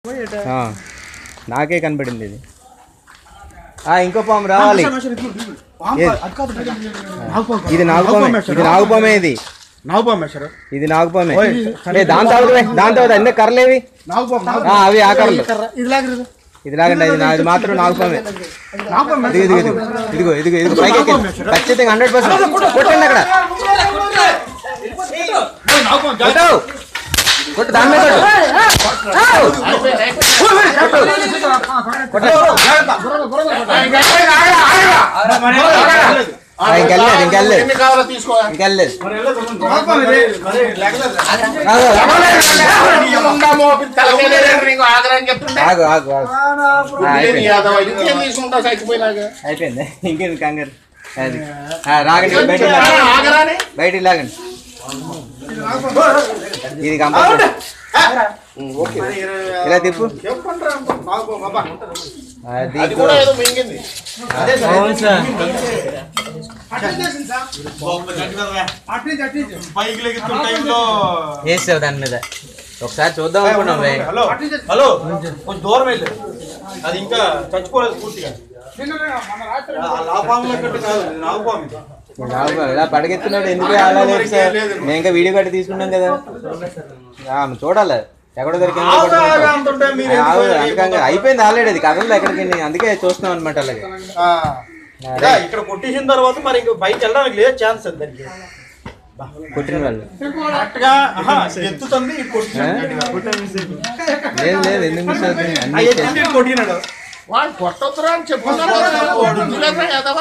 ఆ, నాకే కనపడింది ఇది ఆ, ఇంకో పాము రావాలి ఇది నాగుపామే ఇది నాగుపామే ఇది నాగుపామేశ్వర ఇది నాగుపామే ఏ, దాని తాగుతావే దాని తాగుతా అన్నీ కర్రలేవి నాగుపాము ఆ, అవి ఆ కర్రలు ఇది లాగలేదు ఇది లాగండి ఇది నా ఇది మాత్రం నాగుపామే ఇదిగో ఇదిగో ఇదిగో ఇదిగో ఇదిగో పైకి ఎక్కింది. ఖచ్చితంగా హండ్రెడ్ పర్సెంట్ కొట్టండి అక్కడ కొట్టు కొట్టు దాని మీద కొట్టు. ఆ, ఇంకెళ్ళలేదు ఇంకెళ్ళలేదు ఎన్ని కావాలో తీసుకో ఇంకెళ్ళలేదు ఉన్నామో తలకాయ నీకు ఆగ్రహం చెప్తుంటే ఆగు ఆగు ఆగు ఆ, ఏంది అయిపోయింది యాదవ ఇంకేం తీసుకుంటావు చచ్చిపోయినాక అయిపోయింది ఇంకేం కంగారు అది ఆ, రాగండి బయటికి లాగండి ఆగరాని బయటికి లాగండి ఇది కంపల్సరీ ఇలా తిప్పు అది అది కూడా ఏదో మింగింది అవును సార్ పైకి లెగుతున్న టైంలో వేసావు దాని మీద ఒకసారి చూద్దాం అనుకున్నాం వే. హలో హలో కొంచెం దూరం వెళ్ళి అది ఇంకా చచ్చిపోలేదు పూర్తిగా ఆ లాభంలో కట్టు కాదు ఇది నాగుపాము ఇది. నాకు ఇలా పడగెత్తున్నాడు ఎందుకు అలా లేదు సార్ మేము ఇంకా వీడియో కట్టి తీసుకున్నాం కదా ఆ, చూడాలి ఎక్కడ దొరికిందో ఆగు, కూడా ఆగు చూద్దాం. అంటుంటే మీరు ఆ, ఎందుకు ఆగు, అందుకని అయిపోయింది ఆల్రెడీ అది కథలు ఎక్కడికి అందుకే చూస్తున్నాం అనమాట అలాగే ఆ, ఇదా, ఇక్కడ కొట్టేసిన తర్వాత మరి ఇంక పైకి వెళ్ళడానికి లేదు ఛాన్స్ అది దానికి కొట్టిన వాళ్ళు కరెక్ట్ గా ఆహా, ఎత్తుతుంది ఇది ఆ? కొట్టేసాడు లేదు లేదు ఎందుకు మిస్ అవుతుంది ఆ అన్ని ఎత్తుతుంది ఇది కొట్టినాడు వాడు కొట్టొద్దురా అని చెప్పుకున్నాడు బుద్ధిలేదురా యాదవ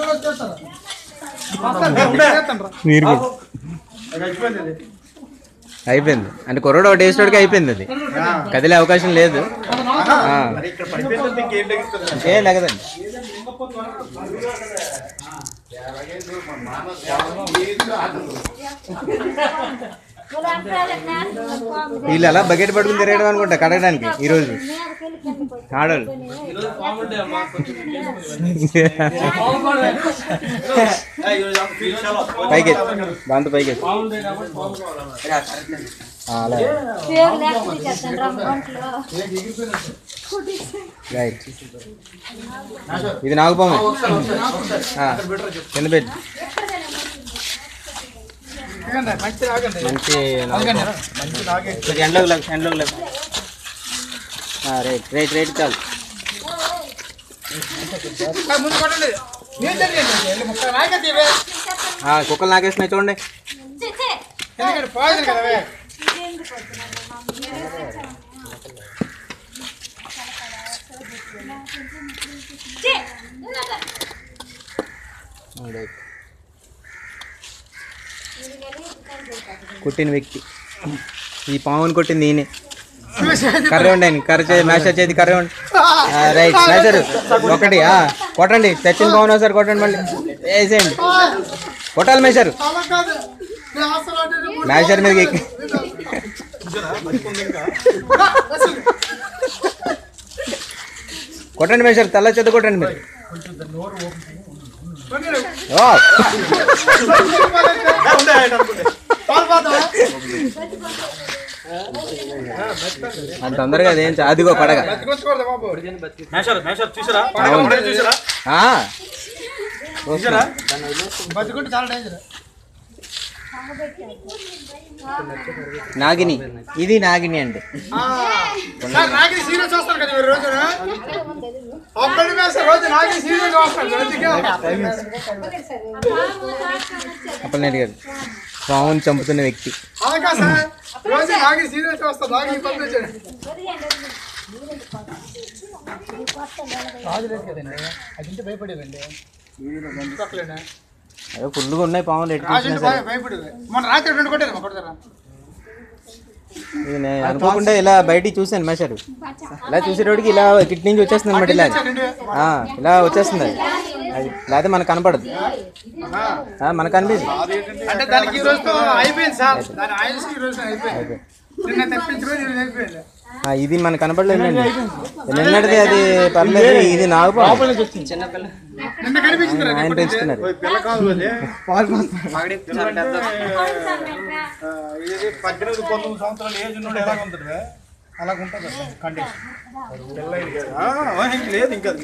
మీరు అది చచ్చిపోయింది ఇది. అయిపోయింది అంటే కుర్రోడు ఒకటి వేసేటోడికి అయిపోయింది అది కదిలే అవకాశం లేదు ఆ. మరి ఇక్కడ పడిపోయింది ఇంకేం లెగిస్తుంది ఏ లేకదండి వీళ్ళు అలా బకెట్ పట్టుకుని తిరగడం అనుకుంటా కడగడానికి ఈ రోజు ఆడోళ్ళు పైకి ఎత్తు. దాంతో పైకి ఎత్తు. ఆ, అలాగే రైట్ ఇది నాగుపాము ఆ, కింద పెట్టి మంచి నాగుపాము. కొంచెం ఎండలోకి లేకు, ఎండలోకి లేకు. ఆ, రైట్ రైట్ రైట్ చాలు ఆ, కుక్కలు నాకేస్తున్నాయి చూడండి ఆ, రైట్. కొట్టిన వ్యక్తి ఈ పావుని కొట్టింది ఈయనే కర్రీ ఉండండి కర్రీ చే మ్యాషర్ చేతి కర్రీ ఉండి రైట్ మ్యాషర్ ఒకటి ఆ, కొట్టండి తెచ్చిన పావును సార్ కొట్టండి మళ్ళీ వేసేయండి కొట్టాలి మ్యాషర్ మ్యాషర్ మీద ఎక్కి కొట్టండి మ్యాషర్ తల్ల చెత్త కొట్టండి మీరు ఓ, ఉండే ఆయన అనుకుంటే. అంత తొందరగా అదేం చా- అదిగో పడగ మేషర్ మేషర్ చూసారా అవును. పడగ చూసారా ఆ, చూసారా నాగిని ఇది నాగిని అంటే నాకి సీరియస్ వస్తారు కదా మీరు రోజున ఒక్కడి మీద రోజు నాకి సీరియస్ వస్తారు అందుకే అప్పలనేటి గారు పావుని చంపుతున్న వ్యక్తి అలాగా సార్ రోజు నాకి సీరియస్ వస్తారు నాకి పంపించండి రాజు లేదు కదండి అది ఇంటి భయపడేదండి పక్కలేనా అదే ఫుల్గా ఉన్నాయి పావులు ఎటు రాజు చూసినా ఇంటి సరే భయ- భయపడేది మొన్న రాత్రి రెండు కొట్టారు కొడతారా ఇది నేను అనుకోకుండా ఇలా బయటికి చూశాను మేషారు ఇలా చూసేటోడికి ఇలా ఇటు నుంచి వచ్చేస్తుంది అనమాట ఇలా ఆ, ఇలా వచ్చేస్తుంది అది అది లేకపోతే మనకు కనపడదు ఆ, మనకు కనిపించదు అంటే దానికి ఈ రోజుతో అయిపోయింది సార్ దాని ఆయుష్ ఈ రోజు అయిపోయింది నిన్న తెప్పించిన రోజు ఈరోజు అయిపోయింది ఆ, ఇది మనకు కనపడలేదండి నిన్నటిది అది పర్లేదు ఇది నాకు నిన్న కనిపించింది రా, ఆయన పెంచుతున్నారు పిల్ల కాదు అది ఆ, ఇది పద్దెనిమిది పంతొమ్మిది సంవత్సరాలు ఏజ్ ఉన్నాడు ఎలా ఉంటుంది అలాగ ఉంటుంది కండిషన్ ఆ, ఇంక లేదు ఇంకా